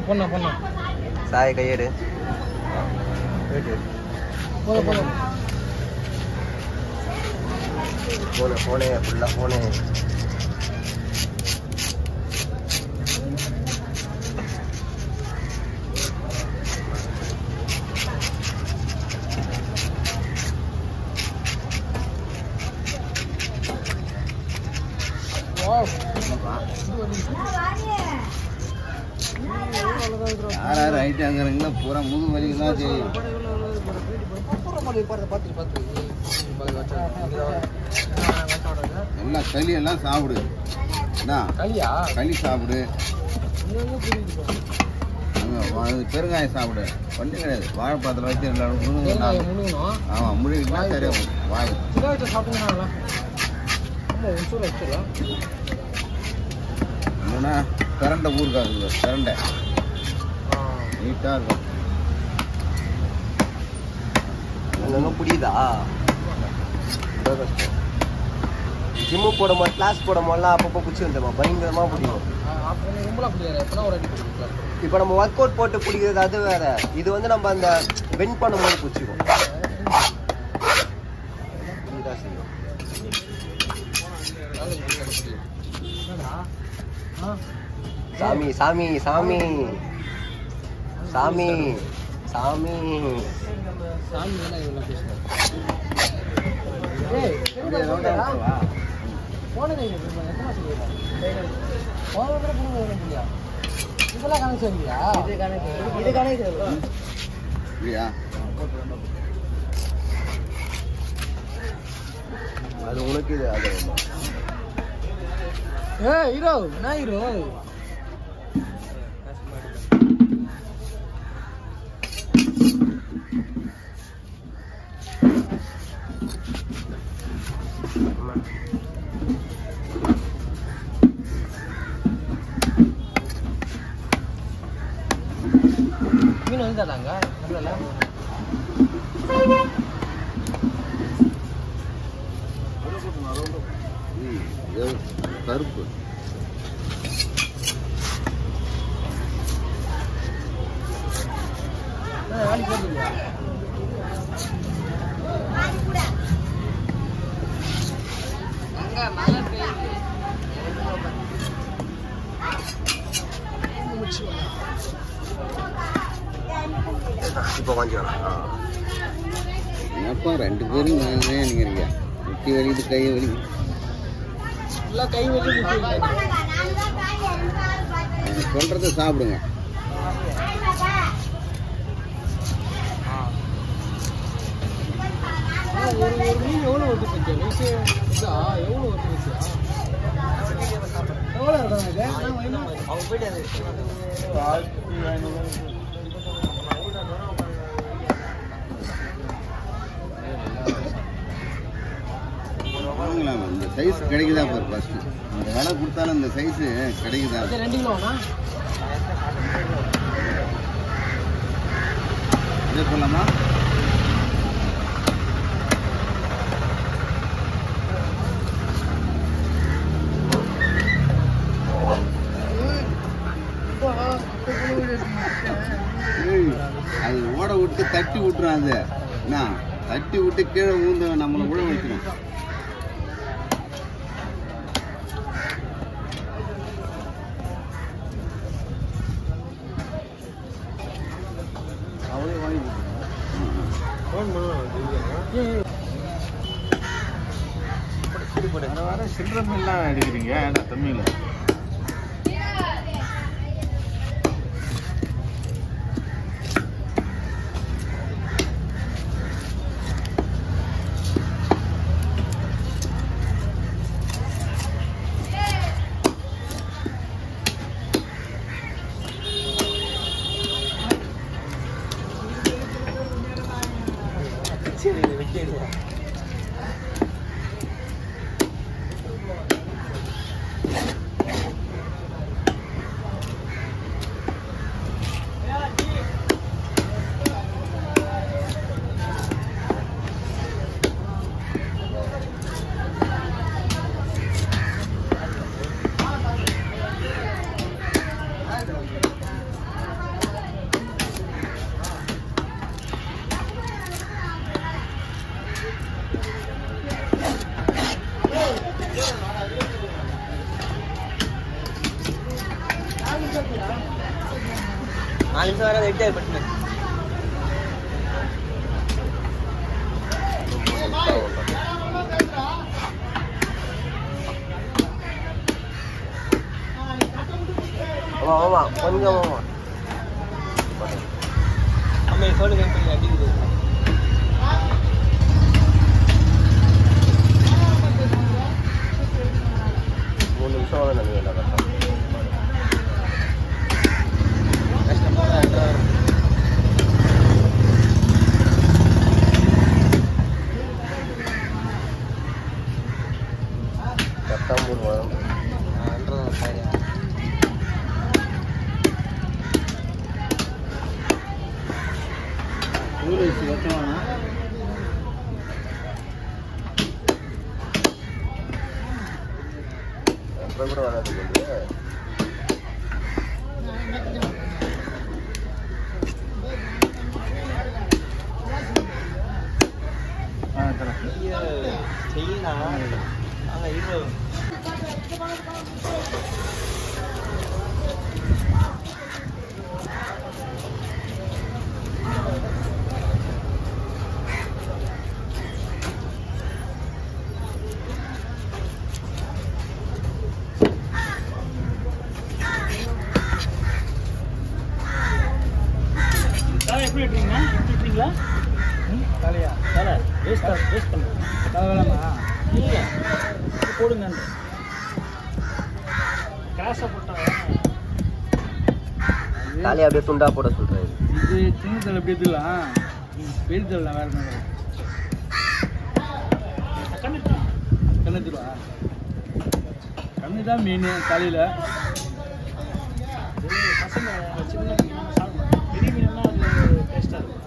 பொண்ணா பொண்ணா சாய் கையெடு போதும் போதும் ஃபோனு ஃபோனே ஃபுல்லாக ஃபோனு வாவ் யார் யார் ஐட்டாங்கிறீங்களா பூரா முது வலிக்கு தான் செய்யும் எல்லாம் களி எல்லாம் சாப்பிடு என்ன களியா களி சாப்பிடு இன்னும் புரியுது அங்க வா- இது பெருங்காயம் சாப்பிடு ஒன்றும் கிடையாது வாழைப்பழத்தில் வச்சு எல்லாரும் தேங்காய் முழுங்க முழுங்கணும் ஆமாம் முழுகிட்டா சரியா போகும். வாய் சின்ன வயசு சாப்பிட்டீங்கன்னா ஆமா உச்சூர் வச்சிடலாம் இல்லைன்னா பிரண்டை ஊருக்காது பிரண்டை நீட்டாக இருக்கும் அங்கங்க புரியுதா ஜிம்மு போடும் போது கிளாஸ் போடும் போதெல்லாம் அப்பப்போ பிடிச்சி வந்துடுமா பயங்கரமாக பிடிக்கும் ரொம்பலாம் பிடிக்காது எப்பனா ஒரு அடி பிடிக்கும் இப்போ நம்ம ஒர்க் அவுட் போட்டு பிடிக்கிறது அது வேற இது வந்து நம்ம அந்த பெண்ட் பண்ணும்போது பிடிச்சிக்கும் புரியுதா செய்யும் சாமி சாமி சாமி சாமி சாமி சாமி என்ன இவ்வளோ பேசுகிறேன் ஏய் அப்படியே round ஆ இருக்கவா? போனதே இல்லை எத்தனை மாதம் போயிருக்கேன் போன கூட போன வர முடியா இதெல்லாம் கணக்கு சரியா இது கணக்கு இது கணக்கு இல்லையா அது உனக்கு இது அது ஏ ஹீரோ நான் ஹீரோ மீன் வந்து தராங்க நம்மள ம், இது கருப்பு வேலைக்கு போகிறீங்களா இப்போ கொஞ்சம் என்னப்பா ரெண்டு பேரும் நான் நினைக்கிறீங்க முட்டி வலிக்குது கை வலிக்குது எல்லாம் கை வலி முட்டி நான் சொல்றத சாப்பிடுங்க ஒரு ஒரு மீன் எவ்வளோ வருது பஞ்சம் வயசு இதா எவ்வளோ வருது வயசா எவ்வளோ இருக்காங்க அவங்க போயிட்டு வாங்கலாம் இந்த சைஸ் கிடைக்குதா பாரு ஃபர்ஸ்ட் அந்த விலை கொடுத்தாலும் இந்த சைஸ் கிடைக்குதா அது ரெண்டு கிலோண்ணா இதே போலாமா ஏய், அது ஓட விட்டு தட்டி விட்டுரும் அது என்ன தட்டி விட்டு கீழே ஊந்து நம்மளை விழ வைக்கணும் அவங்களே வாங்கி வர வர சில்லற மீன்லாம் அடிக்கிறீங்க ஏன்டா தண்ணியில் நாலு நிமிஷம் வர எட்டு பட்டுமே ஆமா ஆமா கொஞ்சம் ஆமா அம்மா சொல்லுங்க அடிக்குது மூணு நிமிஷம் ஆகுது நினைக்கிறேன் கரெக்டாக கரெக்டாக மூணு வரும் ஊர் வச்சு வெட்டணும்னா அப்புறம் கூட வராது உங்களுக்கு ஆ தரேன் செய்யலாம் அங்கே இரு தலை எப்படி வெட்டுறீங்க எப்படி வெட்டுறீங்களா தலையா தலை வேஸ்ட் வேஸ்ட் பண்ணு தலை வேணாமா இல்லை போடுங்க கிராஸாக போட்டா தாலி அப்படியே துண்டா போட சொல்றேன் இது சின்ன தலை எப்படி எடுத்துக்கலாம் பெரிய தலை வேற மாதிரி கண்ணத்துருவா கண்ணு தான் மீன் தலையில் பசங்க சின்ன மீன் சாப்பிடும் பெரிய மீன்னா அது டேஸ்ட்டாக இருக்கும்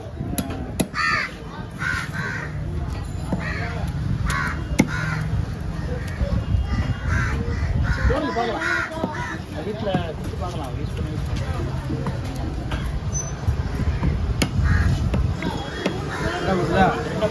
போடுங்க பார்க்கலாம் வீட்டில் கொடுத்து பார்க்கலாம் யூஸ் பண்ணி யூஸ் பண்ணி என்ன பண்ணுதா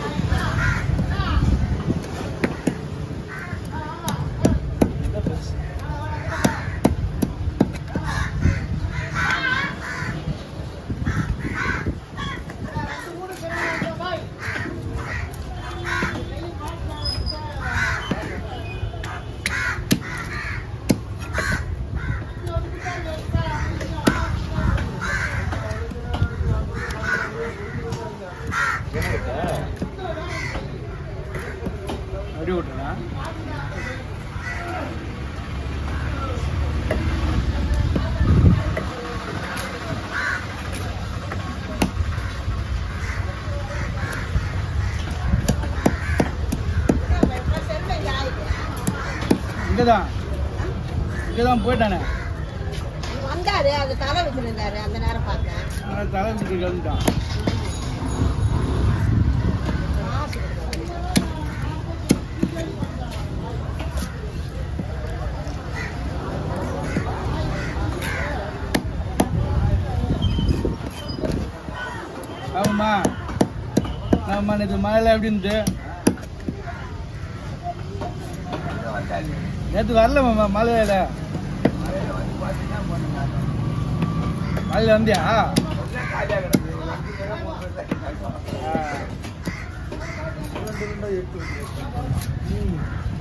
அப்படி விட்டுறா இங்கதான் இங்கதான் போயிட்டானே வந்தாரு அது தலை வச்சிருந்தாரு அந்த நேரம் பார்த்தேன் அவன் தலை விட்டு கிளம்பிட்டான் காசு கொடுத்தாரு. ஆமாம்மா ஆமாம்மா நேற்று மழையில் எப்படி இருந்துச்சு நேற்று வரல மாமா மழையில மழையில் வந்தியா ஆ. ம்.